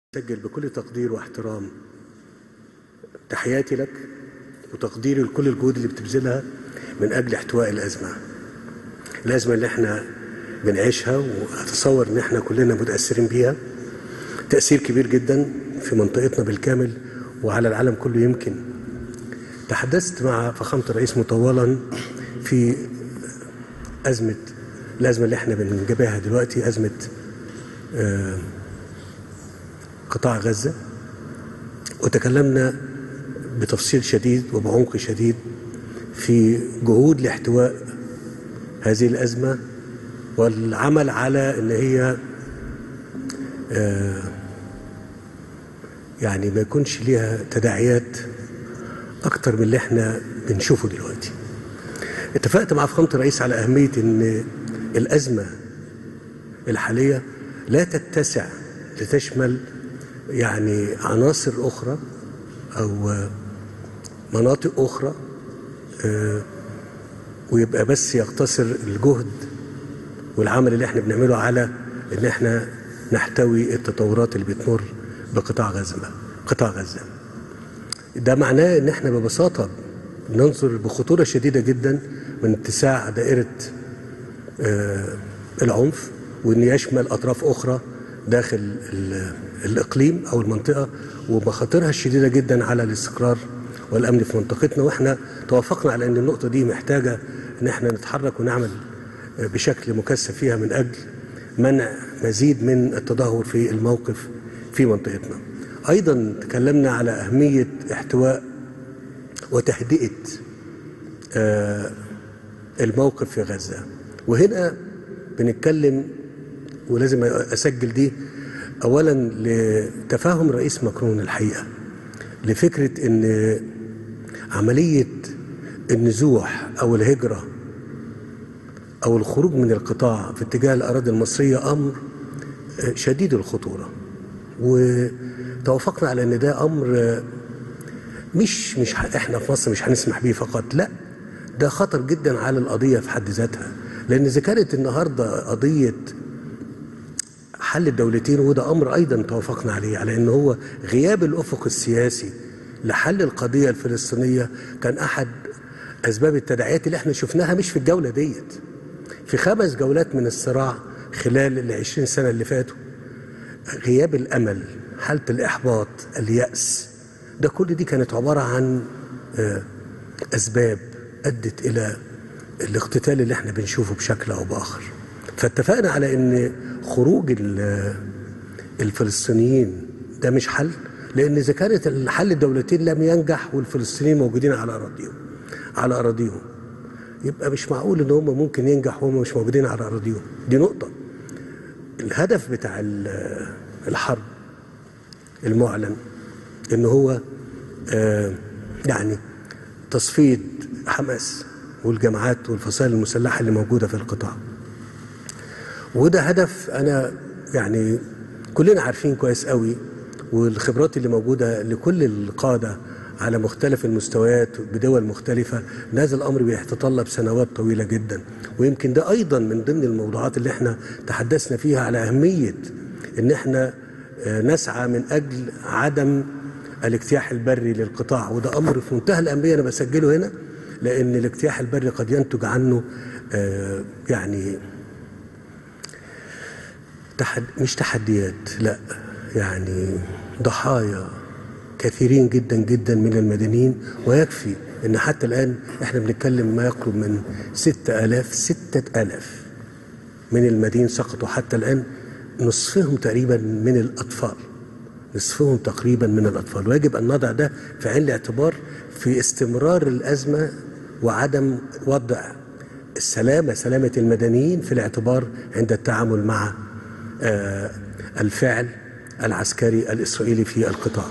سجل بكل تقدير واحترام تحياتي لك وتقديري لكل الجهود اللي بتبذلها من اجل احتواء الازمه. الازمه اللي احنا بنعيشها واتصور ان احنا كلنا متاثرين بيها تاثير كبير جدا في منطقتنا بالكامل وعلى العالم كله يمكن. تحدثت مع فخامه الرئيس مطولا في ازمه الازمه اللي احنا بنجابهها دلوقتي ازمه آه قطاع غزة وتكلمنا بتفصيل شديد وبعمق شديد في جهود لاحتواء هذه الأزمة والعمل على أن هي آه يعني ما يكونش ليها تداعيات أكتر من اللي احنا بنشوفه دلوقتي اتفقت مع فخامة الرئيس على أهمية أن الأزمة الحالية لا تتسع لتشمل يعني عناصر أخرى أو مناطق أخرى ويبقى بس يقتصر الجهد والعمل اللي احنا بنعمله على ان احنا نحتوي التطورات اللي بتمر بقطاع غزة قطاع غزة ده معناه ان احنا ببساطة ننظر بخطورة شديدة جدا من اتساع دائرة العنف وان يشمل اطراف اخرى داخل الاقليم او المنطقه ومخاطرها الشديده جدا على الاستقرار والامن في منطقتنا واحنا توافقنا على ان النقطه دي محتاجه ان احنا نتحرك ونعمل بشكل مكثف فيها من اجل منع مزيد من التدهور في الموقف في منطقتنا. ايضا تكلمنا على اهميه احتواء وتهدئه الموقف في غزه وهنا بنتكلم ولازم اسجل دي اولا لتفاهم رئيس ماكرون الحقيقه لفكره ان عمليه النزوح او الهجره او الخروج من القطاع في اتجاه الاراضي المصريه امر شديد الخطوره وتوافقنا على ان ده امر مش مش احنا في مصر مش هنسمح بيه فقط لا ده خطر جدا على القضيه في حد ذاتها لان اذا كانت النهارده قضيه حل الدولتين وده امر ايضا توافقنا عليه على ان هو غياب الافق السياسي لحل القضيه الفلسطينيه كان احد اسباب التداعيات اللي احنا شفناها مش في الجوله ديت في خمس جولات من الصراع خلال ال 20 سنه اللي فاتوا غياب الامل حاله الاحباط الياس ده كل دي كانت عباره عن اسباب ادت الى الاقتتال اللي احنا بنشوفه بشكل او باخر فاتفقنا على ان خروج الفلسطينيين ده مش حل لان اذا كانت الحل الدولتين لم ينجح والفلسطينيين موجودين على اراضيهم على اراضيهم يبقى مش معقول ان هم ممكن ينجح وهم مش موجودين على اراضيهم دي نقطه الهدف بتاع الحرب المعلن ان هو آه يعني تصفيه حماس والجماعات والفصائل المسلحه اللي موجوده في القطاع وده هدف انا يعني كلنا عارفين كويس قوي والخبرات اللي موجوده لكل القاده على مختلف المستويات بدول مختلفه ان هذا الامر بيتطلب سنوات طويله جدا ويمكن ده ايضا من ضمن الموضوعات اللي احنا تحدثنا فيها على اهميه ان احنا نسعى من اجل عدم الاجتياح البري للقطاع وده امر في منتهى الاهميه انا بسجله هنا لان الاجتياح البري قد ينتج عنه يعني تحد مش تحديات لا يعني ضحايا كثيرين جدا جدا من المدنيين ويكفي ان حتى الان احنا بنتكلم ما يقرب من ستة آلاف ستة آلاف من المدين سقطوا حتى الآن نصفهم تقريبا من الأطفال نصفهم تقريبا من الأطفال ويجب أن نضع ده في عين الاعتبار في استمرار الأزمة وعدم وضع السلامة سلامة المدنيين في الاعتبار عند التعامل مع آه الفعل العسكري الإسرائيلي في القطاع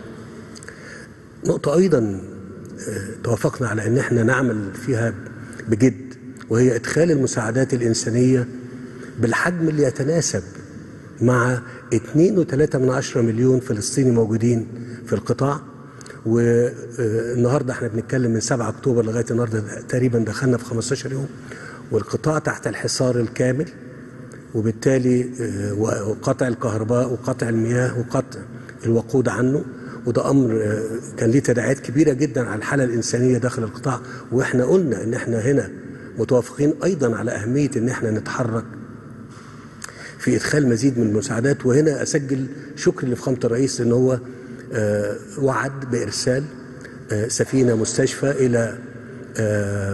نقطة أيضا آه توافقنا على أن احنا نعمل فيها بجد وهي إدخال المساعدات الإنسانية بالحجم اللي يتناسب مع 2.3 من عشرة مليون فلسطيني موجودين في القطاع والنهارده احنا بنتكلم من 7 اكتوبر لغايه النهارده تقريبا دخلنا في 15 يوم والقطاع تحت الحصار الكامل وبالتالي آه، وقطع الكهرباء وقطع المياه وقطع الوقود عنه وده امر آه، كان ليه تداعيات كبيره جدا على الحاله الانسانيه داخل القطاع واحنا قلنا ان احنا هنا متوافقين ايضا على اهميه ان احنا نتحرك في ادخال مزيد من المساعدات وهنا اسجل شكر لفخامه الرئيس ان هو آه، وعد بارسال آه، سفينه مستشفى الى آه،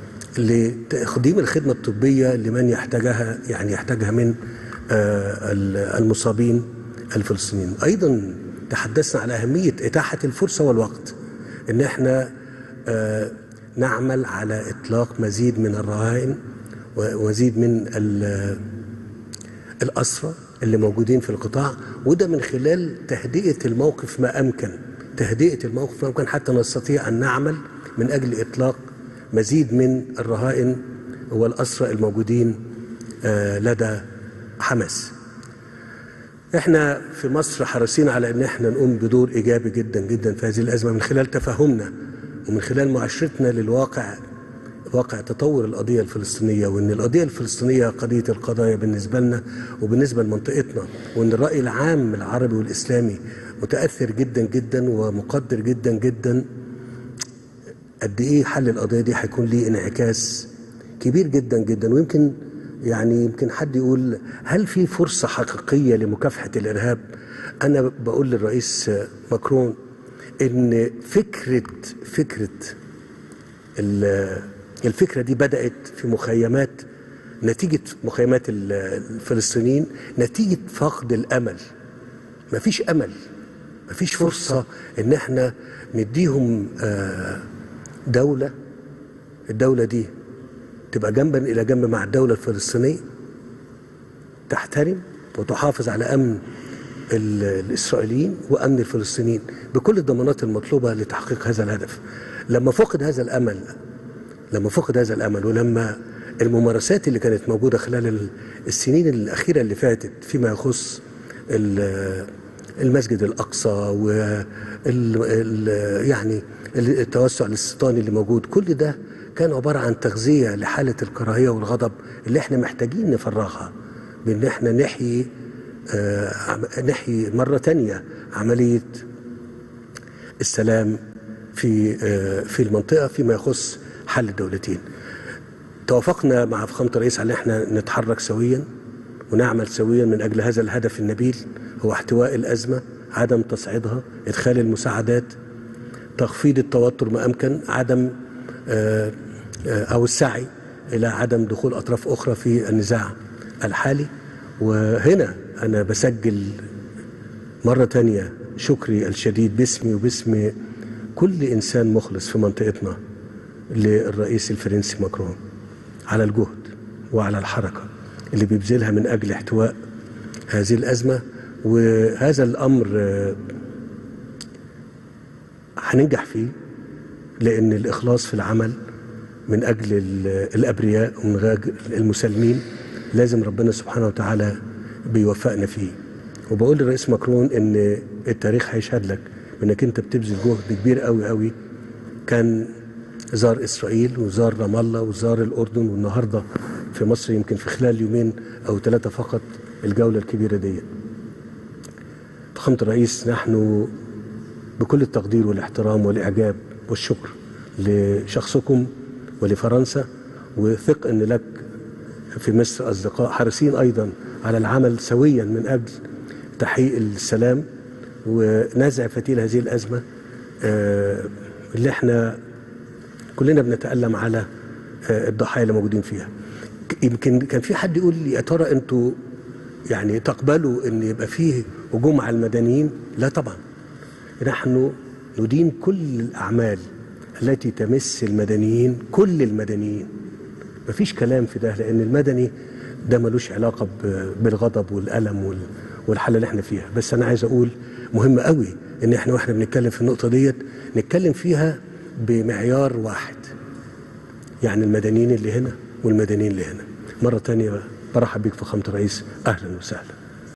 لتقديم الخدمه الطبيه لمن يحتاجها يعني يحتاجها من آه، المصابين الفلسطينيين ايضا تحدثنا على اهميه اتاحه الفرصه والوقت ان احنا آه، نعمل على اطلاق مزيد من الرهائن ومزيد من ال- الأسرى اللي موجودين في القطاع وده من خلال تهدئة الموقف ما أمكن تهدئة الموقف ما أمكن حتى نستطيع أن نعمل من أجل إطلاق مزيد من الرهائن والأسرى الموجودين آه، لدى حماس احنا في مصر حريصين على ان احنا نقوم بدور ايجابي جدا جدا في هذه الازمه من خلال تفهمنا ومن خلال معاشرتنا للواقع واقع تطور القضيه الفلسطينيه وان القضيه الفلسطينيه قضيه القضايا بالنسبه لنا وبالنسبه لمنطقتنا وان الراي العام العربي والاسلامي متاثر جدا جدا ومقدر جدا جدا قد ايه حل القضيه دي هيكون ليه انعكاس كبير جدا جدا ويمكن يعني يمكن حد يقول هل في فرصه حقيقيه لمكافحه الارهاب؟ انا بقول للرئيس ماكرون ان فكره فكره ال- الفكره دي بدات في مخيمات نتيجه مخيمات ال- الفلسطينيين نتيجه فقد الامل مفيش امل مفيش فرصه ان احنا نديهم آه، دوله الدوله دي تبقى جنبا الى جنب مع الدوله الفلسطينيه تحترم وتحافظ على امن ال- الاسرائيليين وامن الفلسطينيين بكل الضمانات المطلوبه لتحقيق هذا الهدف لما فقد هذا الامل لما فقد هذا الامل ولما الممارسات اللي كانت موجوده خلال ال- السنين الاخيره اللي فاتت فيما يخص ال- المسجد الاقصى و يعني التوسع الاستيطاني اللي موجود كل ده كان عباره عن تغذيه لحاله الكراهيه والغضب اللي احنا محتاجين نفرغها بان احنا نحيي آه، عم- نحيي مره تانية عمليه السلام في آه، في المنطقه فيما يخص حل الدولتين. توافقنا مع فخامه الرئيس على ان احنا نتحرك سويا ونعمل سويا من اجل هذا الهدف النبيل هو احتواء الازمه، عدم تصعيدها، ادخال المساعدات، تخفيض التوتر ما امكن، عدم آه، آه، او السعي الى عدم دخول اطراف اخرى في النزاع الحالي وهنا انا بسجل مرة تانية شكري الشديد باسمي وباسم كل إنسان مخلص في منطقتنا للرئيس الفرنسي ماكرون على الجهد وعلى الحركة اللي بيبذلها من أجل احتواء هذه الأزمة وهذا الأمر آه، هننجح فيه لأن الإخلاص في العمل من أجل ال- الأبرياء ومن أجل المسالمين لازم ربنا سبحانه وتعالى بيوفقنا فيه وبقول للرئيس ماكرون ان التاريخ هيشهد لك انك انت بتبذل جهد كبير قوي قوي كان زار اسرائيل وزار رام الله وزار الاردن والنهارده في مصر يمكن في خلال يومين او ثلاثه فقط الجوله الكبيره دي فخامه الرئيس نحن بكل التقدير والاحترام والاعجاب والشكر لشخصكم ولفرنسا وثق ان لك في مصر اصدقاء حريصين ايضا على العمل سويا من اجل تحقيق السلام ونزع فتيل هذه الازمه آه، اللي احنا كلنا بنتالم على آه، الضحايا اللي موجودين فيها ك- يمكن كان في حد يقول لي يا ترى انتوا يعني تقبلوا ان يبقى فيه هجوم على المدنيين لا طبعا نحن ندين كل الاعمال التي تمس المدنيين كل المدنيين مفيش كلام في ده لان المدني ده ملوش علاقه ب- بالغضب والالم وال- والحاله اللي احنا فيها بس انا عايز اقول مهم قوي ان احنا واحنا بنتكلم في النقطه ديت نتكلم فيها بمعيار واحد يعني المدنيين اللي هنا والمدنيين اللي هنا مره تانية برحب بيك فخامه الرئيس اهلا وسهلا